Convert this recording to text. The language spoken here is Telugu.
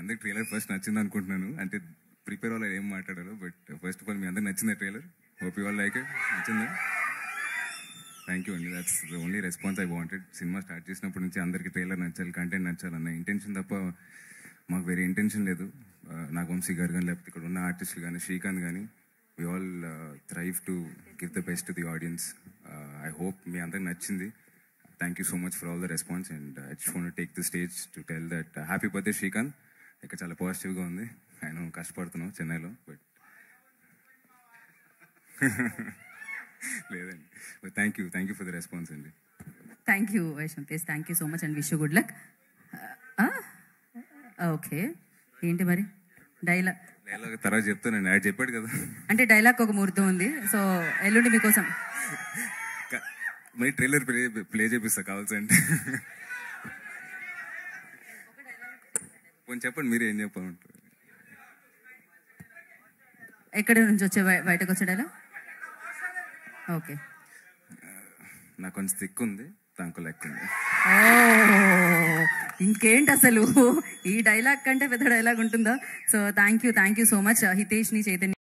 అందరికి ట్రైలర్ ఫస్ట్ నచ్చింది అనుకుంటున్నాను అంటే ప్రిపేర్ వాళ్ళు ఏం మాట్లాడారు బట్ ఫస్ట్ ఆఫ్ ఆల్ మీ అందరికి నచ్చిందా trailer hope you all like నచ్చిందా థ్యాంక్ యూ అండి that's the only response I wanted cinema start చేసినప్పటి నుంచి అందరికి ట్రైలర్ నచ్చాలి కంటెంట్ నచ్చాలన్న ఇంటెన్షన్ తప్ప మాకు వేరే ఇంటెన్షన్ లేదు Uh, నాగవంశీ గారు కానీ లేకపోతే ఇక్కడ ఉన్న ఆర్టిస్టులు కానీ శ్రీకాంత్ కానీ we all thrive to give the best to the audience I hope మీ అందరికి నచ్చింది thank you so much for all the response and I just want take the stage to tell that happy birthday Srikanth ఇక్కడ చాలా పాజిటివ్గా ఉంది ఆయన కష్టపడుతున్నాం చెన్నైలో బట్ లేదండి thank you thank you for the response అండి thank you Vaishnav Tej thank you so much and wish you good luck okay ఏంటి మరి డైలాగ్ డైలాగ్ తర్వాత చెప్తానండి ఆయన చెప్పాడు కదా అంటే డైలాగ్ ఒక ముహూర్తం ఉంది సో ఎల్లుండి మీకోసం క- మరి ట్రైలర్ ప్లే ప్లే చేపిస్తా కావాల్సి అంటే కొంచెం చెప్పండి మీరే ఏం చెప్పాలంటారు ఎక్కడ నుంచి వచ్చే బయ- బయటకు వచ్చే డైలాగ్ ఓకే నాకు కొంచెం థిక్ ఉంది తనకు లెక్క ఉంది ఓ ఇంకేంటి అసలు ఈ డైలాగ్ కంటే పెద్ద డైలాగ్ ఉంటుందా so thank you thank you so much Hitesh ని చైతన్య